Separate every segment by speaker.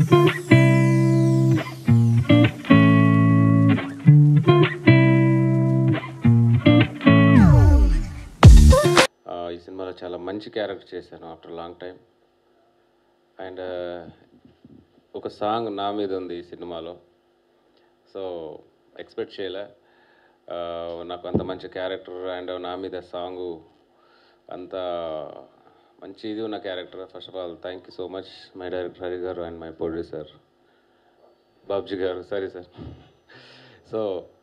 Speaker 1: ఆ, ఈ సినిమాలో చాలా మంచి క్యారెక్టర్ చేశాను ఆఫ్టర్ లాంగ్ టైం అండ్ ఒక సాంగ్ నా మీద ఉంది ఈ సినిమాలో సో ఎక్స్పెక్ట్ చేయలే ఆ, నాకు అంత మంచి క్యారెక్టర్ అండ్ నా మీద సాంగు అంత మంచి ఇది ఉన్న character first of all thank you so much my director Hari garu and my producer Babji గారు సరే సార్ సో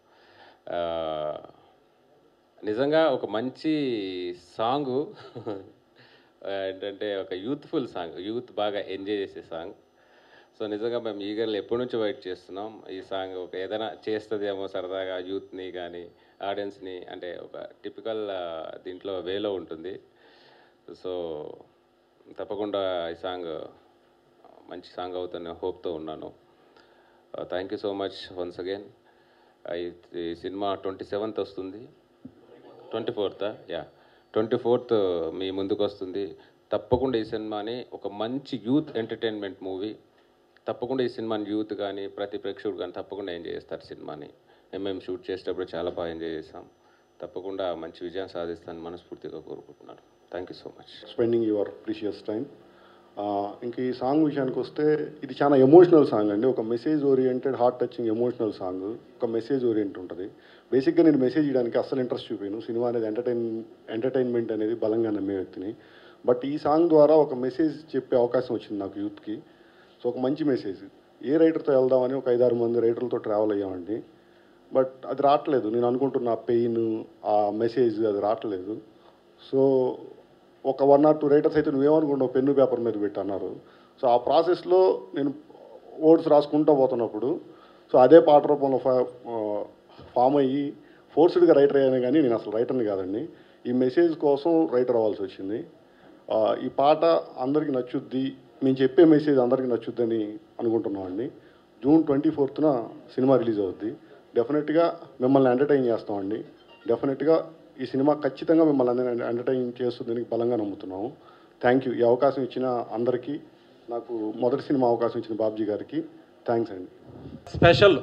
Speaker 1: నిజంగా ఒక మంచి సాంగు ఏంటంటే ఒక యూత్ఫుల్ సాంగ్ యూత్ బాగా ఎంజాయ్ చేసే సాంగ్ సో నిజంగా మేము ఈగర్లు ఎప్పటి నుంచి వెయిట్ చేస్తున్నాం ఈ సాంగ్ ఒక ఏదైనా చేస్తుందేమో సరదాగా యూత్ని కానీ ఆడియన్స్ని అంటే ఒక టిపికల్ దీంట్లో వేలో ఉంటుంది సో తప్పకుండా ఈ సాంగ్ మంచి సాంగ్ అవుతుందని హోప్తో ఉన్నాను thank you so much once again ఈ సినిమా ట్వంటీ సెవెంత్ వస్తుంది twenty fourth yeah twenty fourth మీ ముందుకు వస్తుంది తప్పకుండా ఈ సినిమాని ఒక మంచి యూత్ ఎంటర్టైన్మెంట్ మూవీ తప్పకుండా ఈ సినిమాని యూత్ కానీ ప్రతి ప్రేక్షకుడు కానీ తప్పకుండా ఎంజాయ్ చేస్తారు సినిమాని మేము షూట్ చేసేటప్పుడు చాలా బాగా ఎంజాయ్ చేసాం తప్పకుండా మంచి విజయం సాధిస్తానని మనస్ఫూర్తిగా కోరుకుంటున్నాను thank you so much
Speaker 2: spending your precious time ఇంక ఈ సాంగ్ విషయానికి వస్తే ఇది చాలా ఎమోషనల్ సాంగ్ అండి ఒక message oriented heart touching emotional song ఒక మెసేజ్ ఓరియంట్ ఉంటుంది బేసిక్గా నేను మెసేజ్ ఇవ్వడానికి అస్సలు ఇంట్రెస్ట్ చూపాను సినిమా అనేది ఎంటర్టైన్ ఎంటర్టైన్మెంట్ అనేది బలంగా నమ్మే వ్యక్తిని బట్ ఈ సాంగ్ ద్వారా ఒక మెసేజ్ చెప్పే అవకాశం వచ్చింది నాకు యూత్కి సో ఒక మంచి మెసేజ్ ఏ రైటర్తో వెళ్దామని ఒక ఐదారు మంది రైటర్లతో ట్రావెల్ అయ్యామండి బట్ అది రావట్లేదు నేను అనుకుంటున్న పెయిన్ ఆ మెసేజ్ అది రావట్లేదు సో ఒక వన్ ఆర్ టూ రైటర్స్ అయితే నువ్వేమనుకుంటావు పెన్ను పేపర్ మీద పెట్టి అన్నారు సో ఆ ప్రాసెస్లో నేను వర్డ్స్ రాసుకుంటూ పోతున్నప్పుడు సో అదే పాట రూపంలో ఫా ఫామ్ అయ్యి ఫోర్స్డ్గా రైటర్ అయ్యాను కానీ నేను అసలు రైటర్ని కాదండి ఈ మెసేజ్ కోసం రైటర్ అవ్వాల్సి వచ్చింది ఆ, ఈ పాట అందరికీ నచ్చుద్ది మేము చెప్పే మెసేజ్ అందరికీ నచ్చుద్దని అనుకుంటున్నామండి జూన్ ట్వంటీ ఫోర్త్న సినిమా రిలీజ్ అవుద్ది డెఫినెట్గా మిమ్మల్ని ఎంటర్టైన్ చేస్తామండి డెఫినెట్గా ఈ సినిమా ఖచ్చితంగా మిమ్మల్ని అందరినీ ఎంటర్టైన్ చేస్తుందని బలంగా నమ్ముతున్నాము థ్యాంక్ యూ ఈ అవకాశం ఇచ్చిన అందరికీ నాకు మొదటి సినిమా అవకాశం ఇచ్చిన బాబ్జీ గారికి థ్యాంక్స్ అండి
Speaker 3: స్పెషల్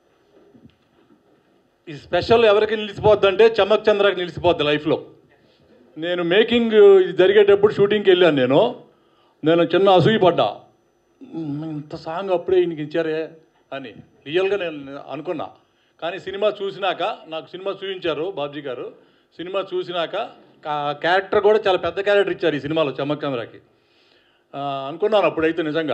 Speaker 3: ఈ స్పెషల్ ఎవరికి నిలిచిపోద్ది అంటే చమక్ చంద్రకి నిలిచిపోద్ది లైఫ్లో నేను మేకింగ్ ఇది జరిగేటప్పుడు షూటింగ్కి వెళ్ళాను నేను నేను చిన్న అసూయపడ్డా "ఉమ్, ఇంత సాంగ్ అప్పుడే ఈయనకి ఇచ్చారే అని రియల్గా నేను అనుకున్నా కానీ సినిమా చూసినాక నాకు సినిమా చూపించారు బాబ్జీ గారు సినిమా చూసినాక కా- క్యారెక్టర్ కూడా చాలా పెద్ద క్యారెక్టర్ ఇచ్చారు ఈ సినిమాలో చమక్ చంద్రకి ఆ, అనుకున్నాను అప్పుడైతే నిజంగా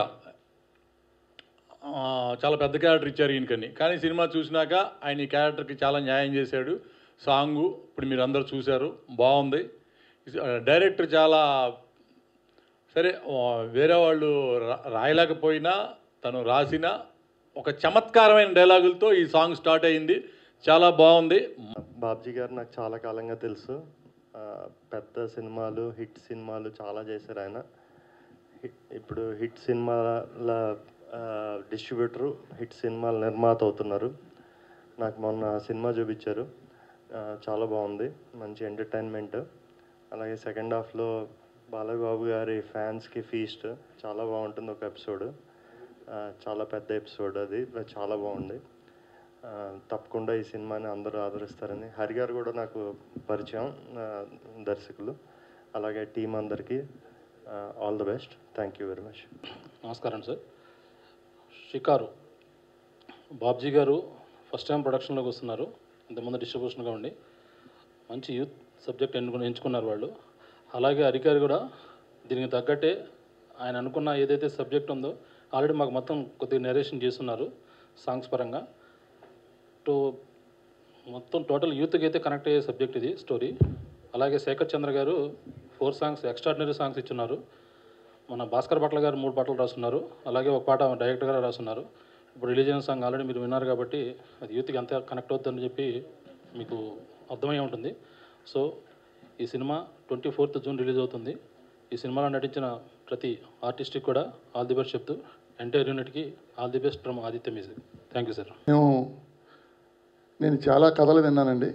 Speaker 3: ఆ, చాలా పెద్ద క్యారెక్టర్ ఇచ్చారు ఈయనకని కానీ సినిమా చూసినాక ఆయన ఈ క్యారెక్టర్కి చాలా న్యాయం చేశాడు సాంగు ఇప్పుడు మీరు అందరు చూశారు బాగుంది ఆ, డైరెక్టర్ చాలా సరే ఆ, వేరే వాళ్ళు రా- రాయలేకపోయినా తను రాసిన ఒక చమత్కారమైన డైలాగులతో ఈ సాంగ్ స్టార్ట్ అయింది చాలా బాగుంది
Speaker 4: బాబ్జీ గారు నాకు చాలా కాలంగా తెలుసు ఆ, పెద్ద సినిమాలు హిట్ సినిమాలు చాలా చేశారు ఆయన హిట్- ఇప్పుడు హిట్ సినిమాల డిస్ట్రిబ్యూటరు హిట్ సినిమాల నిర్మాత అవుతున్నారు నాకు మొన్న సినిమా చూపించారు ఆ, చాలా బాగుంది మంచి ఎంటర్టైన్మెంట్ అలాగే సెకండ్ హాఫ్లో బాలబాబు గారి ఫ్యాన్స్కి ఫీస్ట్ చాలా బాగుంటుంది ఒక ఎపిసోడ్ చాలా పెద్ద ఎపిసోడ్ అది చాలా బాగుంది ఆ, తప్పకుండా ఈ సినిమాని అందరూ ఆదరిస్తారని హరి గారు కూడా నాకు పరిచయం ఆ, దర్శకులు అలాగే టీం అందరికీ all the best thank you very much
Speaker 5: నమస్కారం సార్ షికారు బాబ్జీ గారు ఫస్ట్ టైం ప్రొడక్షన్లోకి వస్తున్నారు ఇంతకుముందు డిస్ట్రిబ్యూషన్గా ఉండి మంచి యూత్ సబ్జెక్ట్ ఎన్నుకుని ఎంచుకున్నారు వాళ్ళు అలాగే హరికారు కూడా దీనికి తగ్గట్టే ఆయన అనుకున్న ఏదైతే సబ్జెక్ట్ ఉందో ఆల్రెడీ మాకు మొత్తం కొద్దిగా నెరేషన్ చేస్తున్నారు సాంగ్స్ పరంగా టు మొత్తం టోటల్ యూత్కి అయితే కనెక్ట్ అయ్యే సబ్జెక్ట్ ఇది స్టోరీ అలాగే శేఖర్ చంద్ర గారు ఫోర్ సాంగ్స్ ఎక్స్ట్రాడినరీ సాంగ్స్ ఇచ్చున్నారు మన భాస్కర్ భట్ల గారు మూడు పాటలు రాస్తున్నారు అలాగే ఒక పాట డైరెక్టర్ గారు రాస్తున్నారు ఇప్పుడు రిలీజ్ అయిన సాంగ్ ఆల్రెడీ మీరు విన్నారు కాబట్టి అది యూత్కి అంత కనెక్ట్ అవుతుందని చెప్పి మీకు అర్థమై ఉంటుంది సో ఈ సినిమా ట్వంటీ ఫోర్త్ జూన్ రిలీజ్ అవుతుంది ఈ సినిమాలో నటించిన ప్రతి ఆర్టిస్ట్కి కూడా ఆల్ ది బెస్ట్ చెప్తూ ఎంటైర్ యూనిట్కి all the best from Aditya music thank you sir
Speaker 6: మేము నేను చాలా కథలు విన్నానండి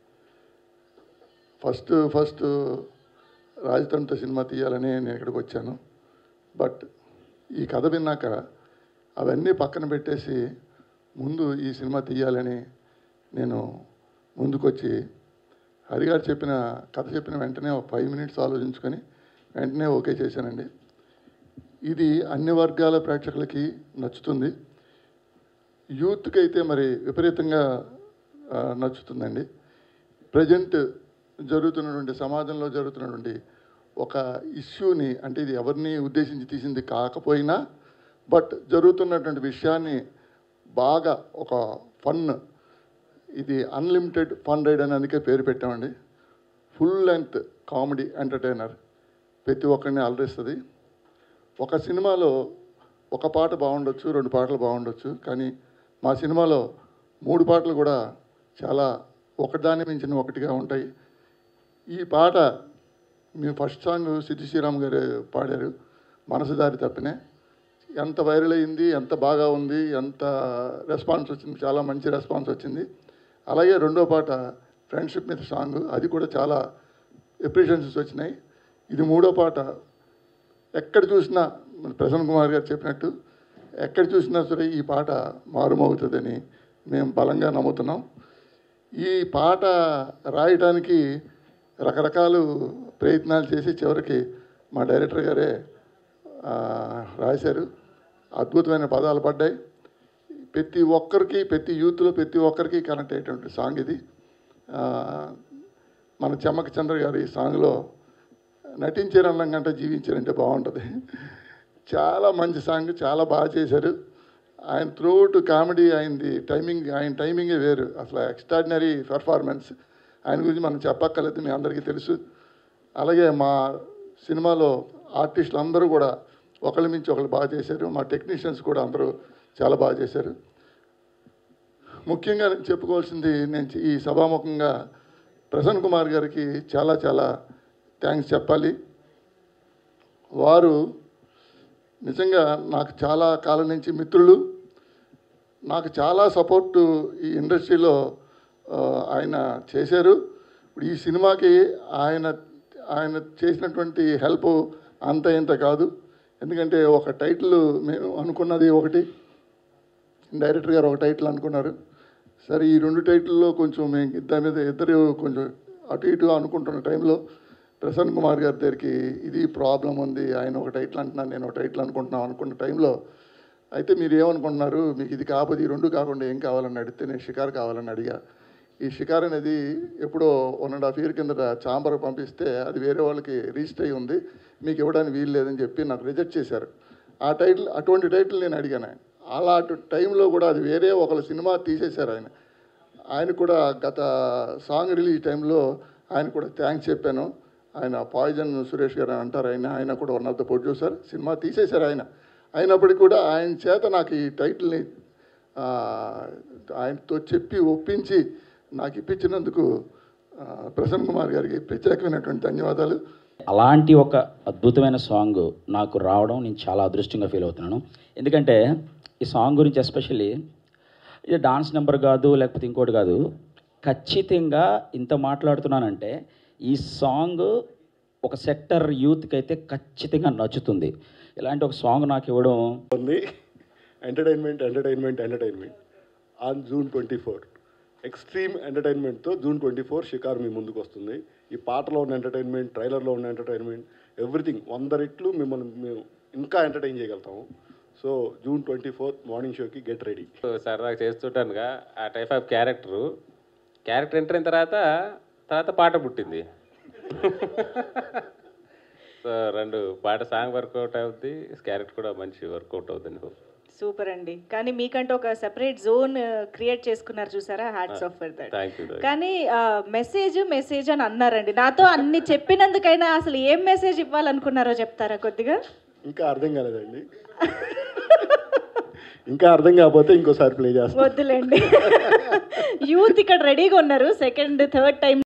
Speaker 6: ఫస్ట్ ఫస్ట్ రాజతంత్ర సినిమా తీయాలని నేను ఇక్కడికి వచ్చాను బట్ ఈ కథ విన్నాక అవన్నీ పక్కన పెట్టేసి ముందు ఈ సినిమా తీయాలని నేను ముందుకొచ్చి హరిగారు చెప్పిన కథ చెప్పిన వెంటనే ఒక ఫైవ్ మినిట్స్ ఆలోచించుకొని వెంటనే ఓకే చేశానండి ఇది అన్ని వర్గాల ప్రేక్షకులకి నచ్చుతుంది యూత్కి అయితే మరి విపరీతంగా ఆ, నచ్చుతుందండి ప్రజెంట్ జరుగుతున్నటువంటి సమాజంలో జరుగుతున్నటువంటి ఒక ఇష్యూని అంటే ఇది ఎవరిని ఉద్దేశించి తీసింది కాకపోయినా బట్ జరుగుతున్నటువంటి విషయాన్ని బాగా ఒక ఫన్ ఇది అన్లిమిటెడ్ ఫన్ రైడ్ అని అందుకే పేరు పెట్టామండి ఫుల్ లెంత్ కామెడీ ఎంటర్టైనర్ ప్రతి ఒక్కరిని అలరిస్తుంది ఒక సినిమాలో ఒక పాట బాగుండొచ్చు రెండు పాటలు బాగుండొచ్చు కానీ మా సినిమాలో మూడు పాటలు కూడా చాలా ఒకదాన్ని మించిన ఒకటిగా ఉంటాయి ఈ పాట మీ ఫస్ట్ సాంగ్ సిద్ధి శ్రీరామ్ గారు పాడారు మనసు దారి తప్పినే ఎంత వైరల్ అయింది ఎంత బాగా ఉంది ఎంత రెస్పాన్స్ వచ్చింది చాలా మంచి రెస్పాన్స్ వచ్చింది అలాగే రెండో పాట ఫ్రెండ్షిప్ మీద సాంగ్ అది కూడా చాలా ఎప్రిషియన్సెస్ వచ్చినాయి ఇది మూడో పాట ఎక్కడ చూసినా మన ప్రసన్న కుమార్ గారు చెప్పినట్టు ఎక్కడ చూసినా సరే ఈ పాట మారుమవుతుందని మేము బలంగా నమ్ముతున్నాం ఈ పాట రాయడానికి రకరకాలు ప్రయత్నాలు చేసి చివరికి మా డైరెక్టర్ గారే ఆ, రాశారు అద్భుతమైన పదాలు పడ్డాయి ప్రతి ఒక్కరికి ప్రతి యూత్లో ప్రతి ఒక్కరికి కనెక్ట్ అయ్యేటువంటి సాంగ్ ఇది ఆ, మన చెమ్మక చంద్ర గారు ఈ సాంగ్లో నటించారన్నం కంటే జీవించారంటే బాగుంటుంది చాలా మంచి సాంగ్ చాలా బాగా చేశారు ఆయన త్రూఅవుట్ కామెడీ ఆయనది టైమింగ్ ఆయన టైమింగే వేరు అసలు ఎక్స్ట్రాడినరీ పెర్ఫార్మెన్స్ ఆయన గురించి మనం చెప్పక్కర్లేదు మీ అందరికీ తెలుసు అలాగే మా సినిమాలో ఆర్టిస్టులు అందరూ కూడా ఒకళ్ళ మించి ఒకళ్ళు బాగా చేశారు మా టెక్నీషియన్స్ కూడా అందరూ చాలా బాగా చేశారు ముఖ్యంగా నేను చెప్పుకోవాల్సింది నేను ఈ సభాముఖంగా ప్రసన్న కుమార్ గారికి చాలా చాలా థ్యాంక్స్ చెప్పాలి వారు నిజంగా నాకు చాలా కాలం నుంచి మిత్రులు నాకు చాలా సపోర్ట్ ఈ ఇండస్ట్రీలో ఆ, ఆయన చేశారు ఇప్పుడు ఈ సినిమాకి ఆయన ఆయన చేసినటువంటి హెల్ప్ అంత ఇంత కాదు ఎందుకంటే ఒక టైటిల్ మేము అనుకున్నది ఒకటి డైరెక్టర్ గారు ఒక టైటిల్ అనుకున్నారు సరే ఈ రెండు టైటిల్లో కొంచెం మేము ఇద్దరి మీద ఇద్దరు కొంచెం అటు ఇటు అనుకుంటున్న టైంలో ప్రసన్న కుమార్ గారి దగ్గరికి ఇది ప్రాబ్లం ఉంది ఆయన ఒక టైటిల్ అంటున్నాను నేను ఒక టైటిల్ అనుకుంటున్నాను అనుకున్న టైంలో అయితే మీరు ఏమనుకుంటున్నారు మీకు ఇది కాకపోతే ఈ రెండు కాకుండా ఏం కావాలని అడిగితే నేను షికార్ కావాలని అడిగా ఈ షికార్ అనేది ఎప్పుడో వన్ అండ్ హాఫ్ ఇయర్ కిందట చాంబర్ పంపిస్తే అది వేరే వాళ్ళకి రిజిస్టర్ అయి ఉంది మీకు ఇవ్వడానికి వీలు లేదని చెప్పి నాకు రిజెక్ట్ చేశారు ఆ టైటిల్ అటువంటి టైటిల్ నేను అడిగాను ఆయన అలాంటి టైంలో కూడా అది వేరే ఒకళ్ళ సినిమా తీసేశారు ఆయన ఆయన కూడా గత సాంగ్ రిలీజ్ టైంలో ఆయన కూడా థ్యాంక్స్ చెప్పాను ఆయన పాయిజన్ సురేష్ గారు అని అంటారు ఆయన ఆయన కూడా వన్ ఆఫ్ ద ప్రొడ్యూసర్ సినిమా తీసేశారు ఆయన అయినప్పటికీ కూడా ఆయన చేత నాకు ఈ టైటిల్ని ఆ, ఆయనతో చెప్పి ఒప్పించి నాకు ఇప్పించినందుకు ఆ, ప్రసన్న కుమార్ గారికి ప్రత్యేకమైనటువంటి ధన్యవాదాలు
Speaker 7: అలాంటి ఒక అద్భుతమైన సాంగ్ నాకు రావడం నేను చాలా అదృష్టంగా ఫీల్ అవుతున్నాను ఎందుకంటే ఈ సాంగ్ గురించి ఎస్పెషల్లీ ఇది డాన్స్ నెంబర్ కాదు లేకపోతే ఇంకోటి కాదు ఖచ్చితంగా ఇంత మాట్లాడుతున్నానంటే ఈ సాంగ్ ఒక సెక్టర్ యూత్కి అయితే ఖచ్చితంగా నచ్చుతుంది ఇలాంటి ఒక సాంగ్ నాకు ఇవ్వడం
Speaker 2: ఉంది entertainment entertainment entertainment on June twenty four extreme ఎంటర్టైన్మెంట్తో జూన్ ట్వంటీ ఫోర్ షికార్ మీ ముందుకు వస్తుంది ఈ పాటలో ఉన్న ఎంటర్టైన్మెంట్ ట్రైలర్లో ఉన్న ఎంటర్టైన్మెంట్ ఎవ్రీథింగ్ వంద రెట్లు మిమ్మల్ని మేము ఇంకా ఎంటర్టైన్ చేయగలుగుతాము so June twenty fourth morning షోకి గెట్ రెడీ
Speaker 1: సరదాగా చేస్తుంటానుగా ఆ type of character character enter అయిన తర్వాత తర్వాత పాట పుట్టింది సో రెండు పాట సాంగ్ వర్కౌట్ అవుద్ది క్యారెక్టర్ కూడా మంచి వర్కౌట్ అవుతుంది
Speaker 8: సూపర్ అండి కానీ మీకంటే ఒక సెపరేట్ జోన్ క్రియేట్ చేసుకున్నారు చూసారా hats off for that
Speaker 1: thank you
Speaker 8: కానీ మెసేజ్ మెసేజ్ అని అన్నారండి నాతో అన్ని చెప్పినందుకైనా అసలు ఏం మెసేజ్ ఇవ్వాలనుకున్నారో చెప్తారా కొద్దిగా
Speaker 2: ఇంకా అర్థం కాలేదండి ఇంకా అర్థం కాకపోతే ఇంకోసారి ప్లే చేస్తాం
Speaker 8: వద్దులేండి యూత్ ఇక్కడ రెడీగా ఉన్నారు సెకండ్ థర్డ్ టైం